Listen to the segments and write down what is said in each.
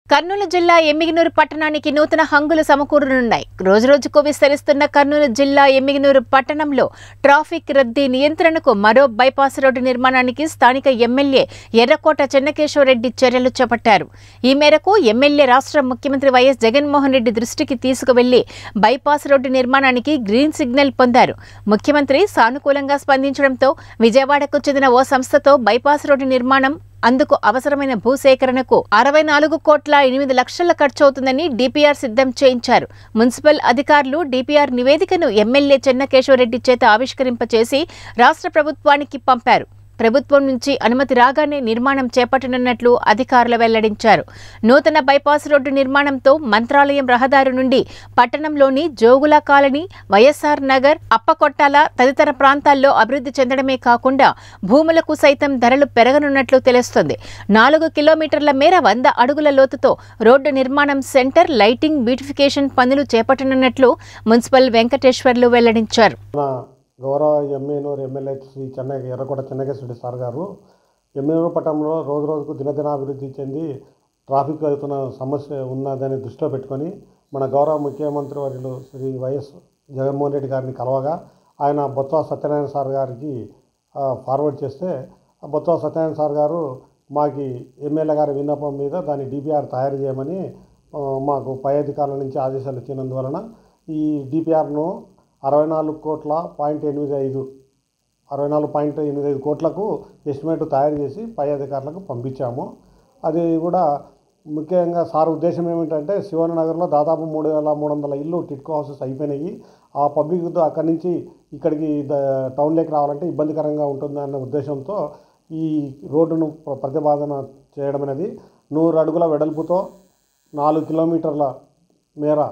కర్నూలు జిల్లా ఎమ్మిగినూరు పట్టణానికి నూతన హంగులు సమకూరనున్నాయి రోజురోజుకు విస్తరిస్తున్న కర్నూలు జిల్లా ఎమ్మిగినూరు పట్టణంలో ట్రాఫిక్ రద్దీ నియంత్రణకు మరో బైపాస్ రోడ్డు నిర్మాణానికి స్థానిక ఎమ్మెల్యే ఎర్రకోట చెన్నకేశ్వరరెడ్డి చర్యలు చేపట్టారు ఈ మేరకు ఎమ్మెల్యే రాష్ట్ర ముఖ్యమంత్రి వైఎస్ జగన్మోహన్ రెడ్డి దృష్టికి తీసుకువెళ్లి బైపాస్ రోడ్డు నిర్మాణానికి గ్రీన్ సిగ్నల్ పొందారు ముఖ్యమంత్రి సానుకూలంగా స్పందించడంతో విజయవాడకు చెందిన ఓ సంస్థతో బైపాస్ రోడ్డు నిర్మాణం అందుకు అవసరమైన భూసేకరణకు అరవై నాలుగు కోట్ల ఎనిమిది లక్షల ఖర్చవుతుందని డిపిఆర్ సిద్ధం చేయించారు మున్సిపల్ అధికారులు డిపిఆర్ నివేదికను ఎమ్మెల్యే చెన్నకేశ్వరరెడ్డి చేత ఆవిష్కరింపచేసి రాష్ట్ర ప్రభుత్వానికి పంపారు ప్రభుత్వం నుంచి అనుమతి రాగానే నిర్మాణం చేపట్టనున్నట్లు అధికారులు వెల్లడించారు నూతన బైపాస్ రోడ్డు నిర్మాణంతో మంత్రాలయం రహదారి నుండి పట్టణంలోని జోగుల కాలనీ వైఎస్ఆర్ నగర్ అప్పకొట్టాల తదితర ప్రాంతాల్లో అభివృద్ధి చెందడమే కాకుండా భూములకు సైతం ధరలు పెరగనున్నట్లు తెలుస్తోంది నాలుగు కిలోమీటర్ల మేర వంద అడుగుల లోతుతో రోడ్డు నిర్మాణం సెంటర్ లైటింగ్ బ్యూటిఫికేషన్ పనులు చేపట్టనున్నట్లు మున్సిపల్ వెంకటేశ్వర్లు వెల్లడించారు మన గౌరవ ఎమ్మెనూరు ఎమ్మెల్యే శ్రీ చెన్నై ఎర్రకోట చెన్నకేశ్వరి సార్ గారు ఎమ్మెనూరు పట్టణంలో రోజు రోజుకు దినదిన అభివృద్ధి చెంది ట్రాఫిక్ అవుతున్న సమస్య ఉన్నదని దృష్టిలో పెట్టుకొని మన గౌరవ ముఖ్యమంత్రి వర్యులు శ్రీ వైఎస్ జగన్మోహన్ రెడ్డి గారిని కలవగా ఆయన బొత్స సత్యనారాయణ సార్ గారికి ఆ, ఫార్వర్డ్ చేస్తే ఆ బొత్స సత్యనారాయణ సార్ గారు మాకి ఎమ్మెల్యే గారి విన్నపం మీద దాన్ని డిపిఆర్ తయారు చేయమని ఆ, మాకు పై అధికారుల నుంచి ఆదేశాలు ఇచ్చినందువలన ఈ డిపిఆర్ను అరవై నాలుగు కోట్ల పాయింట్ ఎనిమిది ఐదు అరవై నాలుగు పాయింట్ ఎనిమిది ఐదు కోట్లకు ఎస్టిమేట్ తయారు చేసి పై అధికారులకు పంపించాము అది కూడా ముఖ్యంగా సార్ ఉద్దేశం ఏమిటంటే శివనగర్లో దాదాపు మూడు వేల మూడు వందల ఇల్లు టిట్కో హౌసెస్ అయిపోయినాయి ఆ పబ్లిక్ అక్కడి నుంచి ఇక్కడికి ద- టౌన్లోకి రావాలంటే ఇబ్బందికరంగా ఉంటుంది అన్న ఉద్దేశంతో ఈ రోడ్డును ప్ర- ప్రతిపాదన చేయడం అనేది నూరు అడుగుల వెడల్పుతో నాలుగు కిలోమీటర్ల మేర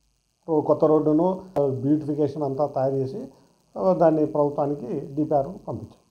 ఓ కొత్త రోడ్డును బ్యూటిఫికేషన్ అంతా తయారు చేసి ఆ, దాన్ని ప్రభుత్వానికి డిపిఆర్ పంపించాం